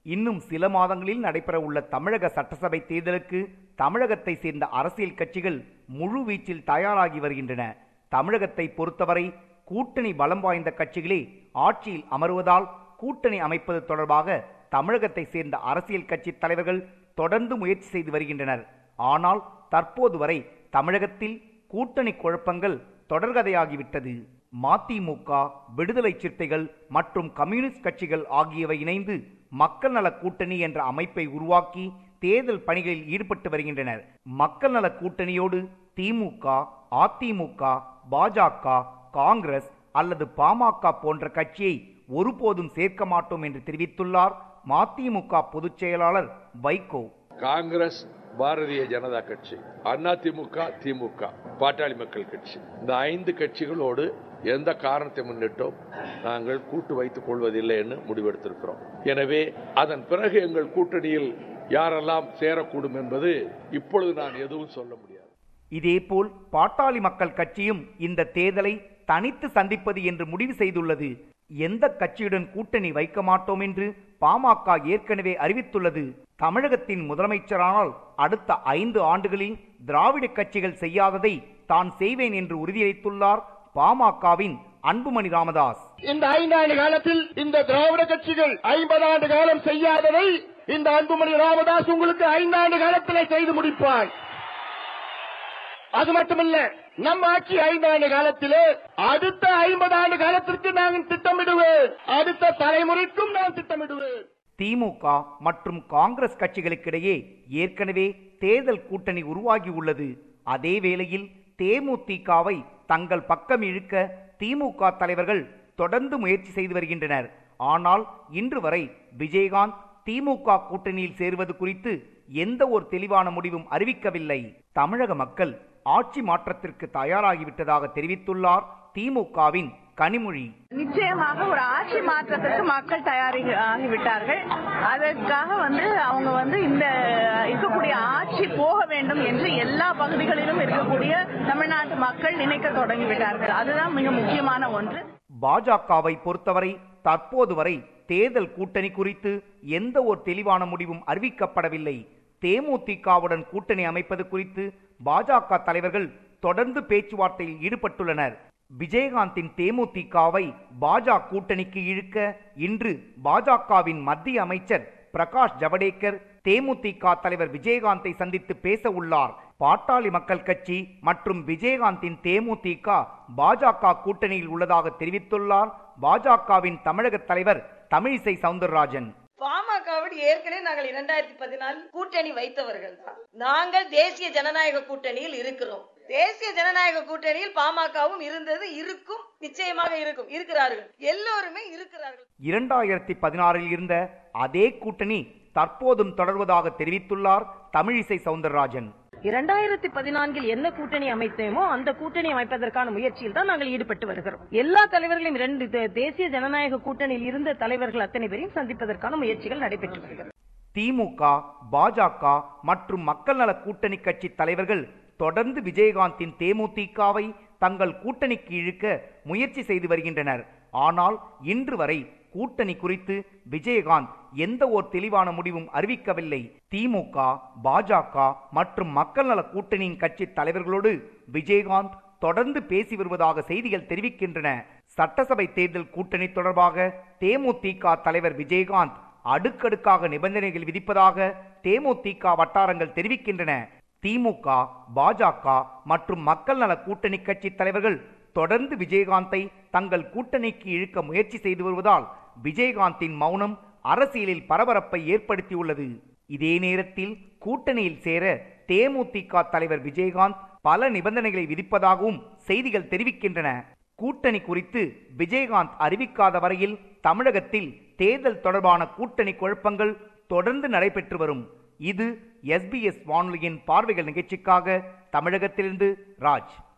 இன்னும் சில மாதங்களில் நடைபெற உள்ள தமிழக சட்டசபை தேர்தலுக்கு தமிழகத்தை சேர்ந்த அரசியல் கட்சிகள் முழு வீச்சில் தயாராகி வருகின்றன தமிழகத்தை பொறுத்தவரை கூட்டணி பலம் வாய்ந்த கட்சிகளே ஆட்சியில் அமருவதால் கூட்டணி அமைப்பது தொடர்பாக தமிழகத்தை சேர்ந்த அரசியல் கட்சி தலைவர்கள் தொடர்ந்து முயற்சி செய்து வருகின்றனர் ஆனால் தற்போது வரை தமிழகத்தில் கூட்டணி குழப்பங்கள் தொடர்கதையாகிவிட்டது மதிமுக விடுதலை சிறுத்தைகள் மற்றும் கம்யூனிஸ்ட் கட்சிகள் ஆகியவை இணைந்து மக்கள் நல கூட்டணி என்ற அமைப்பை உருவாக்கி தேர்தல் பணிகளில் ஈடுபட்டு வருகின்றனர் மக்கள் நல கூட்டணியோடு திமுக அதிமுக பாஜக காங்கிரஸ் அல்லது பாமக போன்ற கட்சியை ஒருபோதும் சேர்க்க மாட்டோம் என்று தெரிவித்துள்ளார் மதிமுக பொதுச் செயலாளர் வைகோ காங்கிரஸ் பாரதிய ஜனதா கட்சி அதிமுக திமுக பாட்டாளி மக்கள் கட்சி இந்த ஐந்து கட்சிகளோடு எந்த காரணத்தை முன்னிட்டோம் நாங்கள் கூட்டு வைத்துக் கொள்வதில்லை என்று முடிவெடுத்திருக்கிறோம் எனவே அதன் பிறகு எங்கள் கூட்டணியில் யாரெல்லாம் சேரக்கூடும் என்பது இப்பொழுது நான் எதுவும் சொல்ல முடியாது இதேபோல் பாட்டாளி மக்கள் கட்சியும் இந்த தேர்தலை தனித்து சந்திப்பது என்று முடிவு செய்துள்ளது எந்த கட்சியுடன் கூட்டணி வைக்க மாட்டோம் என்று பாமக ஏற்கனவே அறிவித்துள்ளது தமிழகத்தின் முதலமைச்சரானால் அடுத்த ஐந்து ஆண்டுகளில் திராவிட கட்சிகள் செய்யாததை தான் செய்வேன் என்று உறுதியளித்துள்ளார் பாமகவின் அன்புமணி ராமதாஸ் இந்த ஐந்தாண்டு காலத்தில் இந்த திராவிட கட்சிகள் ஐம்பது ஆண்டு காலம் செய்யாததை இந்த அன்புமணி ராமதாஸ் உங்களுக்கு ஐந்தாண்டு காலத்திலே செய்து முடிப்பார் அது மட்டுமல்ல நம் ஆட்சி ஐந்தாண்டு காலத்திலே அடுத்த ஐம்பது ஆண்டு காலத்திற்கு நாங்கள் திட்டமிடுவேன் அடுத்த தலைமுறைக்கும் நான் திட்டமிடுவேன் திமுக மற்றும் காங்கிரஸ் கட்சிகளுக்கிடையே ஏற்கனவே தேர்தல் கூட்டணி உருவாகி உள்ளது அதே வேளையில் தேமுதிகவை தங்கள் பக்கம் இழுக்க திமுக தலைவர்கள் தொடர்ந்து முயற்சி செய்து வருகின்றனர் ஆனால் இன்று வரை விஜயகாந்த் திமுக கூட்டணியில் சேருவது குறித்து எந்த ஒரு தெளிவான முடிவும் அறிவிக்கவில்லை தமிழக மக்கள் ஆட்சி மாற்றத்திற்கு தயாராகிவிட்டதாக தெரிவித்துள்ளார் திமுகவின் கனிமொழி நிச்சயமாக ஒரு ஆட்சி மாற்றத்திற்கு மக்கள் தயாரி ஆகிவிட்டார்கள் அதற்காக வந்து அவங்க வந்து இந்த இருக்கக்கூடிய ஆட்சி போக வேண்டும் என்று எல்லா பகுதிகளிலும் இருக்கக்கூடிய தமிழ்நாட்டு மக்கள் நினைக்க தொடங்கிவிட்டார்கள் அதுதான் மிக முக்கியமான ஒன்று பாஜகவை பொறுத்தவரை தற்போது வரை தேர்தல் கூட்டணி குறித்து எந்த ஒரு தெளிவான முடிவும் அறிவிக்கப்படவில்லை தேமுதிகவுடன் கூட்டணி அமைப்பது குறித்து பாஜக தலைவர்கள் தொடர்ந்து பேச்சுவார்த்தையில் ஈடுபட்டுள்ளனர் விஜயகாந்தின் தேமுதிகவை பாஜக கூட்டணிக்கு இழுக்க இன்று பாஜகவின் மத்திய அமைச்சர் பிரகாஷ் ஜவடேகர் தேமுதிக தலைவர் விஜயகாந்தை சந்தித்து பேச உள்ளார் பாட்டாளி மக்கள் கட்சி மற்றும் விஜயகாந்தின் தேமுதிக பாஜக கூட்டணியில் உள்ளதாக தெரிவித்துள்ளார் பாஜகவின் தமிழக தலைவர் தமிழிசை சவுந்தரராஜன் பாமகவோடு ஏற்கனவே நாங்கள் இரண்டாயிரத்தி பதினாலு கூட்டணி வைத்தவர்கள் தான் நாங்கள் தேசிய ஜனநாயக கூட்டணியில் இருக்கிறோம் தேசிய ஜனநாயக கூட்டணியில் பாமகவும் இருந்தது இருக்கும் நிச்சயமாக இருக்கும் இருக்கிறார்கள் எல்லோருமே இருக்கிறார்கள் இரண்டாயிரத்தி பதினாறில் இருந்த அதே கூட்டணி தற்போதும் தொடர்வதாக தெரிவித்துள்ளார் தமிழிசை சவுந்தரராஜன் இரண்டாயிரத்தி பதினான்கில் என்ன கூட்டணி அமைத்தோமோ அந்த கூட்டணி அமைப்பதற்கான முயற்சியில் தான் நாங்கள் ஈடுபட்டு வருகிறோம் எல்லா தலைவர்களையும் இரண்டு தே- தேசிய ஜனநாயக கூட்டணியில் இருந்த தலைவர்கள் அத்தனை பேரையும் சந்திப்பதற்கான முயற்சிகள் நடைபெற்று வருகிறது திமுக பாஜக மற்றும் மக்கள் நல கூட்டணி கட்சி தலைவர்கள் தொடர்ந்து விஜயகாந்தின் தேமுதிகவை தங்கள் கூட்டணிக்கு இழுக்க முயற்சி செய்து வருகின்றனர் ஆனால் இன்று வரை கூட்டணி குறித்து விஜயகாந்த் எந்த ஒரு தெளிவான முடிவும் அறிவிக்கவில்லை திமுக பாஜக மற்றும் மக்கள் நல கூட்டணியின் கட்சி தலைவர்களோடு விஜயகாந்த் தொடர்ந்து பேசி வருவதாக செய்திகள் தெரிவிக்கின்றன சட்டசபை தேர்தல் கூட்டணி தொடர்பாக தேமுதிக தலைவர் விஜயகாந்த் அடுக்கடுக்காக நிபந்தனைகள் விதிப்பதாக தேமுதிக வட்டாரங்கள் தெரிவிக்கின்றன திமுக பாஜக மற்றும் மக்கள் நல கூட்டணி கட்சி தலைவர்கள் தொடர்ந்து விஜயகாந்தை தங்கள் கூட்டணிக்கு இழுக்க முயற்சி செய்து வருவதால் விஜயகாந்தின் மௌனம் அரசியலில் பரபரப்பை ஏற்படுத்தியுள்ளது இதே நேரத்தில் கூட்டணியில் சேர தேமுதிக தலைவர் விஜயகாந்த் பல நிபந்தனைகளை விதிப்பதாகவும் செய்திகள் தெரிவிக்கின்றன கூட்டணி குறித்து விஜயகாந்த் அறிவிக்காத வரையில் தமிழகத்தில் தேர்தல் தொடர்பான கூட்டணி குழப்பங்கள் தொடர்ந்து நடைபெற்று வரும் இது எஸ்பிஎஸ் வானொலியின் பார்வைகள் நிகழ்ச்சிக்காக தமிழகத்திலிருந்து ராஜ்